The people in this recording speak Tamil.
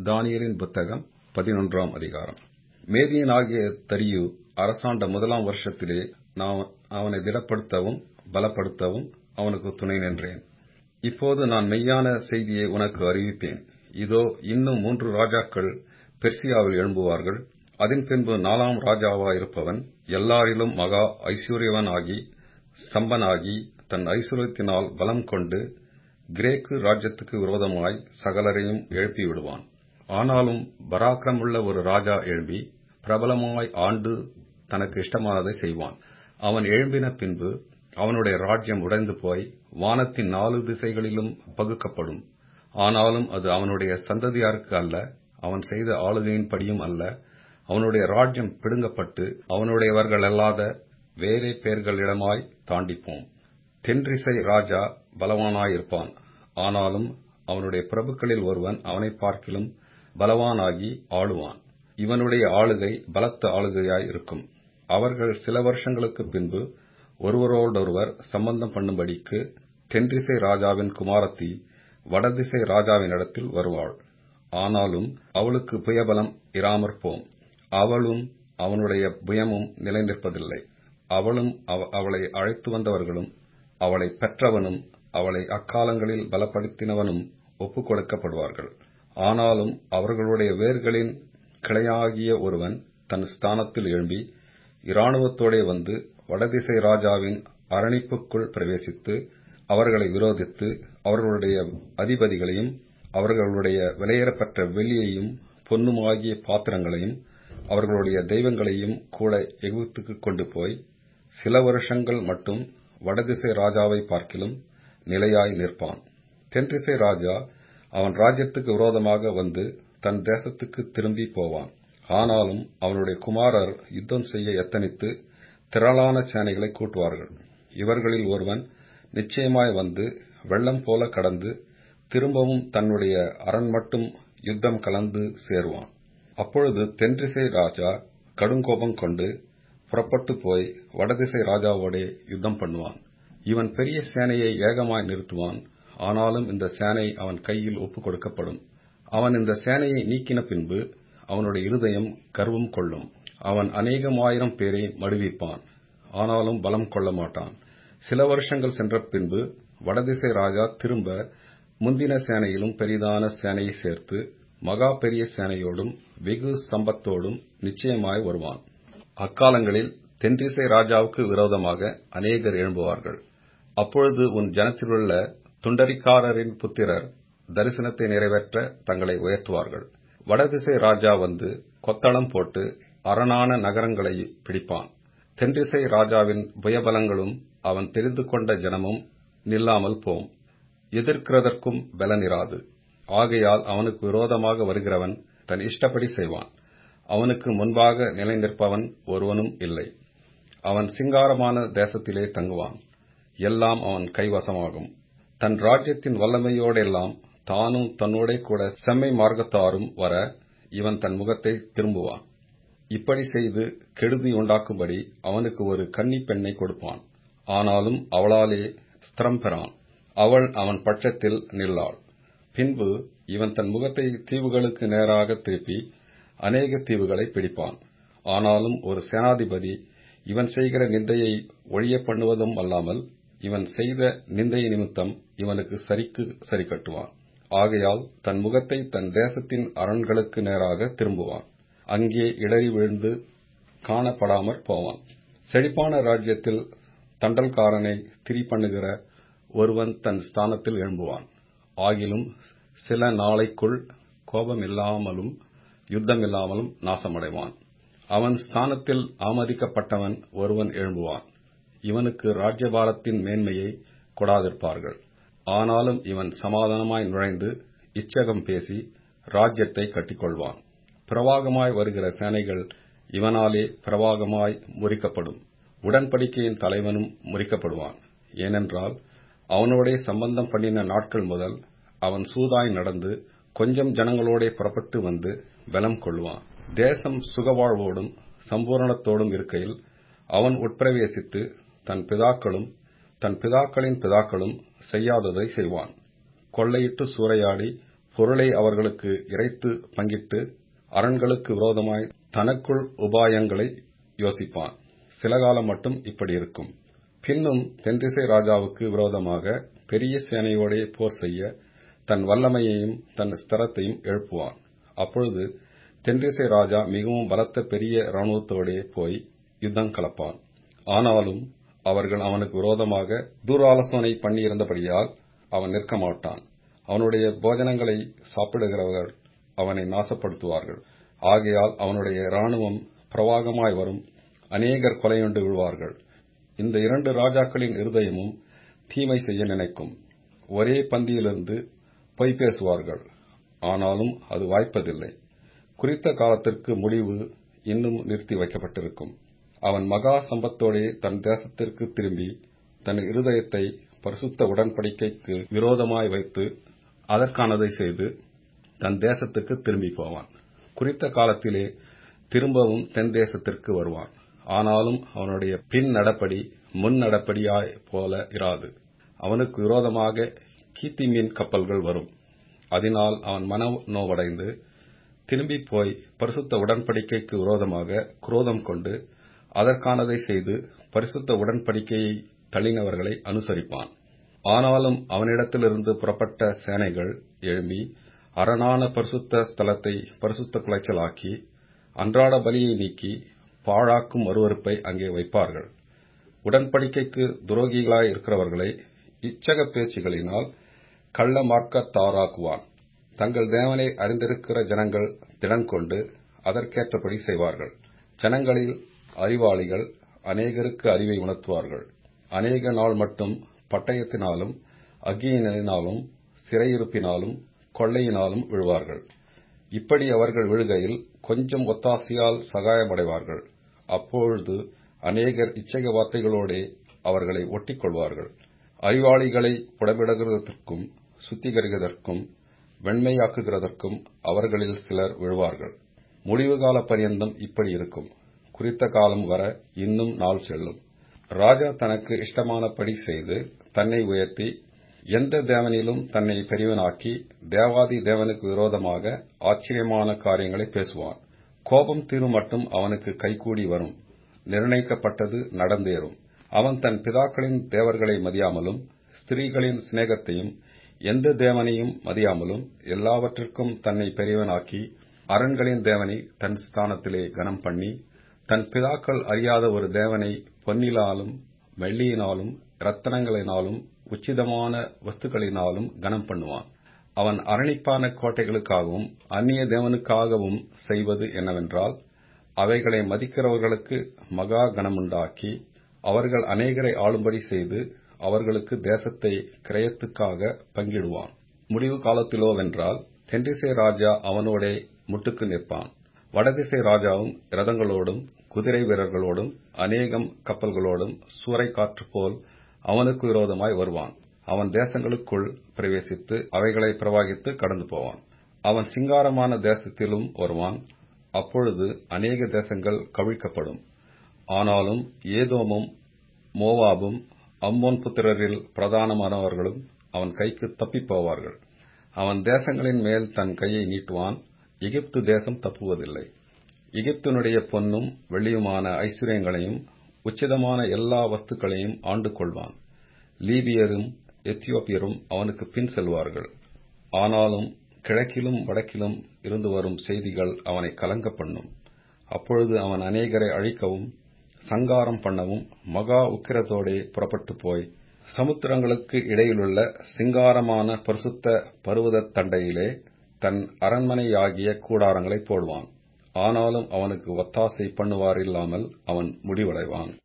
தானியேலின் புத்தகம் பதினொன்றாம் அதிகாரம் மேதியனாகிய தரியு அரசாண்ட முதலாம் வருஷத்திலே நான் அவனை திடப்படுத்தவும் பலப்படுத்தவும் அவனுக்கு துணை நின்றேன் இப்போது நான் மெய்யான செய்தியை உனக்கு அறிவிப்பேன் இதோ இன்னும் மூன்று ராஜாக்கள் பெர்சியாவில் எழும்புவார்கள் அதன் பின்பு நாலாம் ராஜாவாயிருப்பவன் எல்லாரிலும் மகா ஐஸ்வர்யவனாகி சம்பனாகி தன் ஐஸ்வர்யத்தினால் பலம் கொண்டு கிரேக்கு ராஜ்யத்துக்கு விரோதமாய் சகலரையும் எழுப்பி விடுவான் ஆனாலும் பராக்கிரமுள்ள ஒரு ராஜா எழும்பி பிரபலமாய் ஆண்டு தனக்கு இஷ்டமானதை செய்வான் அவன் எழும்பின பின்பு அவனுடைய ராஜ்யம் உடைந்து போய் வானத்தின் நாலு திசைகளிலும் பகுக்கப்படும் ஆனாலும் அது அவனுடைய சந்ததியாருக்கு அல்ல அவன் செய்த ஆளுகையின்படியும் அல்ல அவனுடைய ராஜ்யம் பிடுங்கப்பட்டு அவனுடையவர்கள் அல்லாத வேறே பேர்களிடமாய் தாண்டிப்போம் தென்றிசை ராஜா பலவானாயிருப்பான் ஆனாலும் அவனுடைய பிரபுக்களில் ஒருவன் அவனை பார்க்கிலும் பலவானாகி ஆளுவான் இவனுடைய ஆளுகை பலத்த ஆளுகையாய் இருக்கும் அவர்கள் சில வருஷங்களுக்கு பின்பு ஒருவரோடொருவர் சம்பந்தம் பண்ணும்படிக்கு தென்றிசை ராஜாவின் குமாரத்தி வடதிசை ராஜாவினிடத்தில் வருவாள் ஆனாலும் அவளுக்கு புயபலம் இராமற் போம் அவளும் அவனுடைய புயமும் நிலை நிற்பதில்லை அவளும் அவளை அழைத்து வந்தவர்களும் அவளை பெற்றவனும் அவளை அக்காலங்களில் பலப்படுத்தினவனும் ஒப்புக் கொடுக்கப்படுவார்கள் ஆனாலும் அவர்களுடைய வேர்களின் கிளையாகிய ஒருவன் தன் ஸ்தானத்தில் எழும்பி இராணுவத்தோடே வந்து வடதிசை ராஜாவின் அரணிப்புக்குள் பிரவேசித்து அவர்களை விரோதித்து அவர்களுடைய அதிபதிகளையும் அவர்களுடைய விலையேறப்பட்ட வெள்ளியையும் பொன்னுமாகிய பாத்திரங்களையும் அவர்களுடைய தெய்வங்களையும் கூட எகிப்துக்கு கொண்டு போய் சில வருஷங்கள் மட்டும் வடதிசை ராஜாவை பார்க்கிலும் நிலையாய் நிற்பான் தென்திசை ராஜா அவன் ராஜ்யத்துக்கு விரோதமாக வந்து தன் தேசத்துக்கு திரும்பி போவான் ஆனாலும் அவனுடைய குமாரர் யுத்தம் செய்ய எத்தனித்து திரளான சேனைகளை கூட்டுவார்கள் இவர்களில் ஒருவன் நிச்சயமாய் வந்து வெள்ளம் போல கடந்து திரும்பவும் தன்னுடைய அரண் மட்டும் யுத்தம் கலந்து சேருவான் அப்பொழுது தென்திசை ராஜா கடுங்கோபம் கொண்டு புறப்பட்டு போய் வடதிசை ராஜாவோடே யுத்தம் பண்ணுவான் இவன் பெரிய சேனையை ஏகமாய் நிறுத்துவான் ஆனாலும் இந்த சேனை அவன் கையில் ஒப்புக் கொடுக்கப்படும் அவன் இந்த சேனையை நீக்கின பின்பு அவனுடைய இருதயம் கர்வம் கொள்ளும் அவன் அநேகமாயிரம் பேரை மடுவிப்பான் ஆனாலும் பலம் கொள்ள மாட்டான் சில வருஷங்கள் சென்ற பின்பு வடதிசை ராஜா திரும்ப முந்தின சேனையிலும் பெரிதான சேனையை சேர்த்து மகா பெரிய சேனையோடும் வெகு சம்பத்தோடும் நிச்சயமாய் வருவான் அக்காலங்களில் தென்திசை ராஜாவுக்கு விரோதமாக அநேகர் எழும்புவார்கள் அப்பொழுது உன் ஜனத்திலுள்ள துண்டரிக்காரரின் புத்திரர் தரிசனத்தை நிறைவேற்ற தங்களை உயர்த்துவார்கள் வடதிசை ராஜா வந்து கொத்தளம் போட்டு அரணான நகரங்களை பிடிப்பான் தென்திசை ராஜாவின் புயபலங்களும் அவன் தெரிந்து கொண்ட ஜனமும் நில்லாமல் போம் எதிர்க்கிறதற்கும் பலனிராது ஆகையால் அவனுக்கு விரோதமாக வருகிறவன் தன் இஷ்டப்படி செய்வான் அவனுக்கு முன்பாக நிலை நிற்பவன் ஒருவனும் இல்லை அவன் சிங்காரமான தேசத்திலே தங்குவான் எல்லாம் அவன் கைவசமாகும் தன் ராஜ்யத்தின் வல்லமையோடெல்லாம் தானும் தன்னோட கூட செம்மை மார்க்கத்தாரும் வர இவன் தன் முகத்தை திரும்புவான் இப்படி செய்து கெடுதி உண்டாக்கும்படி அவனுக்கு ஒரு கன்னி பெண்ணை கொடுப்பான் ஆனாலும் அவளாலே ஸ்திரம் பெறான் அவள் அவன் பட்சத்தில் நில்லாள் பின்பு இவன் தன் முகத்தை தீவுகளுக்கு நேராக திருப்பி அநேக தீவுகளை பிடிப்பான் ஆனாலும் ஒரு சேனாதிபதி இவன் செய்கிற நிந்தையை ஒழிய பண்ணுவதும் அல்லாமல் இவன் செய்த நிந்தை நிமித்தம் இவனுக்கு சரிக்கு சரி கட்டுவான் ஆகையால் தன் முகத்தை தன் தேசத்தின் அரண்களுக்கு நேராக திரும்புவான் அங்கே இடறி விழுந்து காணப்படாமற் போவான் செழிப்பான ராஜ்யத்தில் தண்டல்காரனை திரி பண்ணுகிற ஒருவன் தன் ஸ்தானத்தில் எழும்புவான் ஆகிலும் சில நாளைக்குள் கோபமில்லாமலும் யுத்தமில்லாமலும் நாசமடைவான் அவன் ஸ்தானத்தில் ஆமதிக்கப்பட்டவன் ஒருவன் எழும்புவான் இவனுக்கு ராஜ்யபாரத்தின் மேன்மையை கொடாதிருப்பார்கள் ஆனாலும் இவன் சமாதானமாய் நுழைந்து இச்சகம் பேசி ராஜ்யத்தை கட்டிக்கொள்வான் பிரவாகமாய் வருகிற சேனைகள் இவனாலே பிரவாகமாய் முறிக்கப்படும் உடன்படிக்கையின் தலைவனும் முறிக்கப்படுவான் ஏனென்றால் அவனோடே சம்பந்தம் பண்ணின நாட்கள் முதல் அவன் சூதாய் நடந்து கொஞ்சம் ஜனங்களோடே புறப்பட்டு வந்து பலம் கொள்வான் தேசம் சுகவாழ்வோடும் சம்பூரணத்தோடும் இருக்கையில் அவன் உட்பிரவேசித்து தன் பிதாக்களும் தன் பிதாக்களின் பிதாக்களும் செய்யாததை செய்வான் கொள்ளையிட்டு சூறையாடி பொருளை அவர்களுக்கு இறைத்து பங்கிட்டு அரண்களுக்கு விரோதமாய் தனக்குள் உபாயங்களை யோசிப்பான் சில காலம் மட்டும் இப்படி இருக்கும் பின்னும் தென்திசை ராஜாவுக்கு விரோதமாக பெரிய சேனையோடே போர் செய்ய தன் வல்லமையையும் தன் ஸ்திரத்தையும் எழுப்புவான் அப்பொழுது தென்திசை ராஜா மிகவும் பலத்த பெரிய இராணுவத்தோடே போய் யுத்தம் கலப்பான் ஆனாலும் அவர்கள் அவனுக்கு விரோதமாக தூராலோசனை பண்ணியிருந்தபடியால் அவன் நிற்க மாட்டான் அவனுடைய போஜனங்களை சாப்பிடுகிறவர்கள் அவனை நாசப்படுத்துவார்கள் ஆகையால் அவனுடைய இராணுவம் பிரவாகமாய் வரும் அநேகர் கொலையுண்டு விழுவார்கள் இந்த இரண்டு ராஜாக்களின் இருதயமும் தீமை செய்ய நினைக்கும் ஒரே பந்தியிலிருந்து பொய் பேசுவார்கள் ஆனாலும் அது வாய்ப்பதில்லை குறித்த காலத்திற்கு முடிவு இன்னும் நிறுத்தி வைக்கப்பட்டிருக்கும் அவன் மகா சம்பத்தோடே தன் தேசத்திற்கு திரும்பி தன் இருதயத்தை பரிசுத்த உடன்படிக்கைக்கு விரோதமாய் வைத்து அதற்கானதை செய்து தன் தேசத்துக்கு திரும்பி போவான் குறித்த காலத்திலே திரும்பவும் தென் தேசத்திற்கு வருவான் ஆனாலும் அவனுடைய பின் நடப்படி முன் நடப்படியாய் போல இராது அவனுக்கு விரோதமாக கீத்திமீன் கப்பல்கள் வரும் அதனால் அவன் மன நோவடைந்து திரும்பி போய் பரிசுத்த உடன்படிக்கைக்கு விரோதமாக குரோதம் கொண்டு அதற்கானதை செய்து பரிசுத்த உடன்படிக்கையை தள்ளினவர்களை அனுசரிப்பான் ஆனாலும் அவனிடத்திலிருந்து புறப்பட்ட சேனைகள் எழும்பி அரணான பரிசுத்த ஸ்தலத்தை பரிசுத்த குலைச்சலாக்கி அன்றாட பலியை நீக்கி பாழாக்கும் அருவறுப்பை அங்கே வைப்பார்கள் உடன்படிக்கைக்கு துரோகிகளாய் இருக்கிறவர்களை இச்சக பேச்சுகளினால் கள்ள மார்க்கத்தாராக்குவான் தங்கள் தேவனை அறிந்திருக்கிற ஜனங்கள் திடங்கொண்டு அதற்கேற்றபடி செய்வார்கள் ஜனங்களில் அறிவாளிகள் அநேகருக்கு அறிவை உணர்த்துவார்கள் அநேக நாள் மட்டும் பட்டயத்தினாலும் அக்கியினாலும் சிறையிருப்பினாலும் கொள்ளையினாலும் விழுவார்கள் இப்படி அவர்கள் விழுகையில் கொஞ்சம் ஒத்தாசையால் சகாயமடைவார்கள் அப்பொழுது அநேகர் இச்சக வார்த்தைகளோடே அவர்களை ஒட்டிக் கொள்வார்கள் அறிவாளிகளை புடமிடுகிறதற்கும் சுத்திகரிக்கிறதற்கும் வெண்மையாக்குகிறதற்கும் அவர்களில் சிலர் விழுவார்கள் முடிவு கால பரியந்தம் இப்படி இருக்கும் குறித்த காலம் வர இன்னும் நாள் செல்லும் ராஜா தனக்கு இஷ்டமானபடி செய்து தன்னை உயர்த்தி எந்த தேவனிலும் தன்னை பெரியவனாக்கி தேவாதி தேவனுக்கு விரோதமாக ஆச்சரியமான காரியங்களை பேசுவான் கோபம் தீரும் மட்டும் அவனுக்கு கைகூடி வரும் நிர்ணயிக்கப்பட்டது நடந்தேறும் அவன் தன் பிதாக்களின் தேவர்களை மதியாமலும் ஸ்திரீகளின் சிநேகத்தையும் எந்த தேவனையும் மதியாமலும் எல்லாவற்றிற்கும் தன்னை பெரியவனாக்கி அரண்களின் தேவனை தன் ஸ்தானத்திலே கனம் பண்ணி தன் பிதாக்கள் அறியாத ஒரு தேவனை பொன்னிலாலும் வெள்ளியினாலும் ரத்தனங்களினாலும் உச்சிதமான வஸ்துக்களினாலும் கனம் பண்ணுவான் அவன் அரணிப்பான கோட்டைகளுக்காகவும் அந்நிய தேவனுக்காகவும் செய்வது என்னவென்றால் அவைகளை மதிக்கிறவர்களுக்கு மகா கனமுண்டாக்கி அவர்கள் அநேகரை ஆளும்படி செய்து அவர்களுக்கு தேசத்தை கிரயத்துக்காக பங்கிடுவான் முடிவு காலத்திலோவென்றால் தென்றிசை ராஜா அவனோடே முட்டுக்கு நிற்பான் வடதிசை ராஜாவும் ரதங்களோடும் குதிரை வீரர்களோடும் அநேகம் கப்பல்களோடும் சூறை காற்று போல் அவனுக்கு விரோதமாய் வருவான் அவன் தேசங்களுக்குள் பிரவேசித்து அவைகளை பிரவாகித்து கடந்து போவான் அவன் சிங்காரமான தேசத்திலும் வருவான் அப்பொழுது அநேக தேசங்கள் கவிழ்க்கப்படும் ஆனாலும் ஏதோமும் மோவாபும் அம்மோன் புத்திரரில் பிரதானமானவர்களும் அவன் கைக்கு தப்பிப் போவார்கள் அவன் தேசங்களின் மேல் தன் கையை நீட்டுவான் எகிப்து தேசம் தப்புவதில்லை எகிப்தினுடைய பொன்னும் வெள்ளியுமான ஐஸ்வர்யங்களையும் உச்சிதமான எல்லா வஸ்துக்களையும் ஆண்டு கொள்வான் லீபியரும் எத்தியோப்பியரும் அவனுக்கு பின் செல்வார்கள் ஆனாலும் கிழக்கிலும் வடக்கிலும் இருந்து வரும் செய்திகள் அவனை கலங்க பண்ணும் அப்பொழுது அவன் அநேகரை அழிக்கவும் சங்காரம் பண்ணவும் மகா உக்கிரத்தோடே புறப்பட்டு போய் சமுத்திரங்களுக்கு இடையிலுள்ள சிங்காரமான பரிசுத்த பருவத தண்டையிலே தன் அரண்மனையாகிய கூடாரங்களை போடுவான் ஆனாலும் அவனுக்கு ஒத்தாசை பண்ணுவாரில்லாமல் அவன் முடிவடைவான்